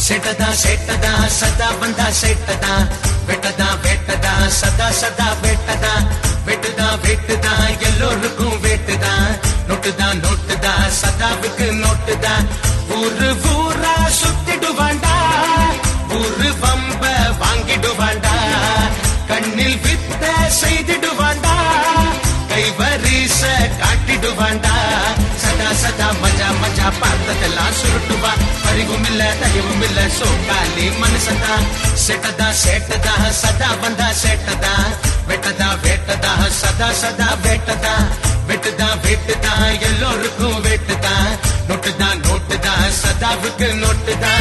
செட்டதா செட்டதா சதா வந்தா செட்டதா வெட்டதா வெட்டதா சதா சதா வெட்டதா வெட்டுதா வெட்டுதா எல்லோருக்கும் வெட்டுதா நொட்டுதா நொட்டுதா சதாவுக்கு நொட்டுதா ஊரு ஊரா சுத்திடுவாண்டா ஊரு வம்ப வாங்கிடுவாண்டா கண்ணில் வித்த செய்திடுவாண்டா கைவரிச காட்டிடுவாண்டா சதா சதா மஜா மஜா பார்த்ததெல்லாம் சுருட்டுவா பறிவும் இல்ல தயவும் இல்ல சோக்காலி மனசதா செட்டதா செட்டதா சதா வந்தா செட்டதா வெட்டதா வெட்டதா சதா சதா வெட்டதா வெட்டுதா வெட்டுதா எல்லோருக்கும் வெட்டுதா நொட்டுதா நோட்டுதா சதாவுக்கு நோட்டுதா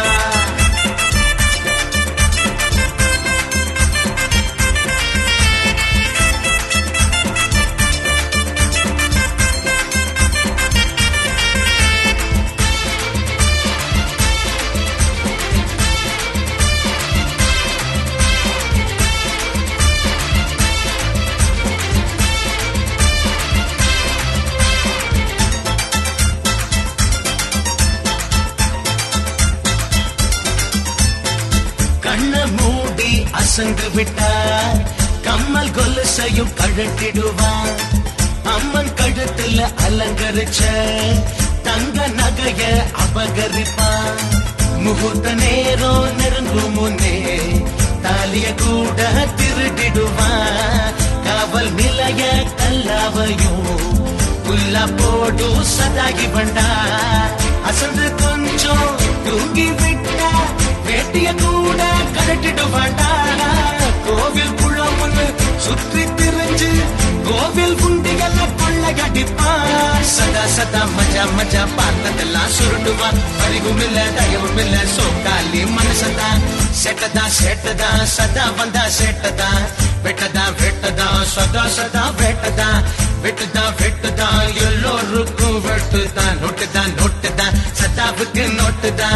கண்ண மூடி அசந்து விட்டார் கம்மல் கொலுசையும் கழட்டிடுவான் அம்மன் கழுத்துல அலங்கரிச்ச தங்க நகைய அபகரிப்பான் முகூர்த்த நேரம் நெருங்கும் முன்னே தாலிய கூட திருடிடுவான் காவல் நிலைய கல்லாவையும் புல்லா போடு சதாகி பண்டா அசந்து கொஞ்சம் தூங்கி விட்டா வேட்டிய கூட கழட்டிடுவாண்டா கோவில் குளம்னு சுற்றி திரிஞ்சு கோவில் குண்டிகள கொள்ளகடிப்பா சதா சதா மஜா மஜா பார்த்ததெல்லாம் சுருட்டுவான் அறிவும் இல்ல தயவும் இல்ல சோக்காலி மனசதா செட்டதா செட்டதா சதா வந்தா செட்டதா வெட்டதா வெட்டதா சதா சதா வெட்டதா வெட்டுதா வெட்டுதா எல்லோருக்கும் வெட்டுதா நொட்டுதா நொட்டுதா சதாவுக்கு நொட்டுதா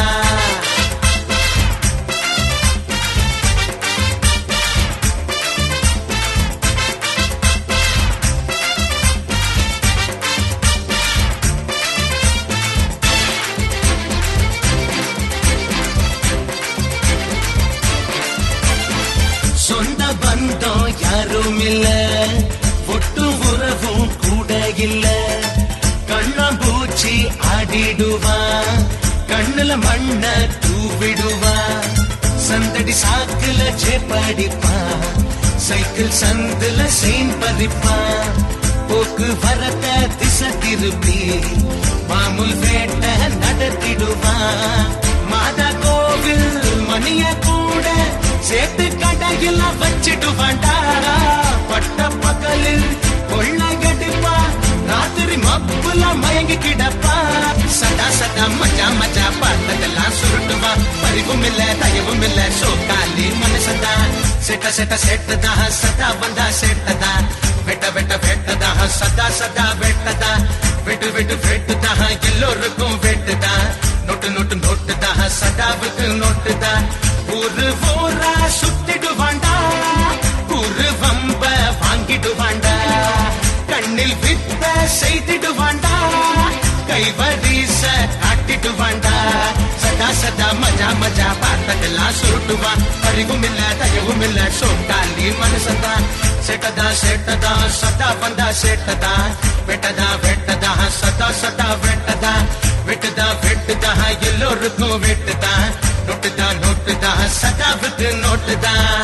சொந்த பந்தம் யாரும் இல்ல ஒட்டு உறவும் கூட இல்ல கண்ணாம்பூச்சி ஆடிடுவான் கண்ணுல மண்ண தூவிடுவான் சந்தடி சாக்குல ஜெப்படிப்பான் சைக்கிள் சந்துல செயின் பறிப்பான் போக்குவரத்த திசை திருப்பி மாமூல் வேட்ட நடத்திடுவான் மாதா கோவில் மணிய கூட சேத்து கடையில வச்சிட்டு வண்டாரா பட்ட பகலில் கொள்ளகடிப்பா ராத்திரி மப்புல மயங்கி கிடப்பா சதா சதா மஜா மஜா பார்த்ததெல்லாம் சுருட்டுவா பறிவும் இல்ல தயவும் இல்ல சோக்காலி மனசதா செட்ட செட்ட செட்டதா சதா வந்தா செட்டதா வெட்ட வெட்ட வெட்டதா சதா சதா வெட்டதா வெட்டு வெட்டு வெட்டுதா எல்லோருக்கும் வெட்டுதா நொட்டு நொட்டு நொட்டுதா சதாவுக்கு நொட்டுதா ஒரு ஊரா சுத்திடுவாண்டா ஒரு வம்ப வாங்கிடுவாண்டா கண்ணில் வித்த செய்திடுவாண்டா கைவரிச காட்டிடுவாண்டா சதா சதா மஜா மஜா பார்த்ததெல்லாம் சுருட்டுவான் அறிவும் இல்ல தயவும் இல்ல சோட்டாலி மனசதா செட்டதா செட்டதா சதா வந்தா செட்டதா வெட்டதா வெட்டதா சதா சதா வெட்டதா வெட்டுதா வெட்டுதா எல்லோருக்கும் வெட்டுதா நொட்டுதா நொட்டுதா சதாவுக்கு நோட்டுதா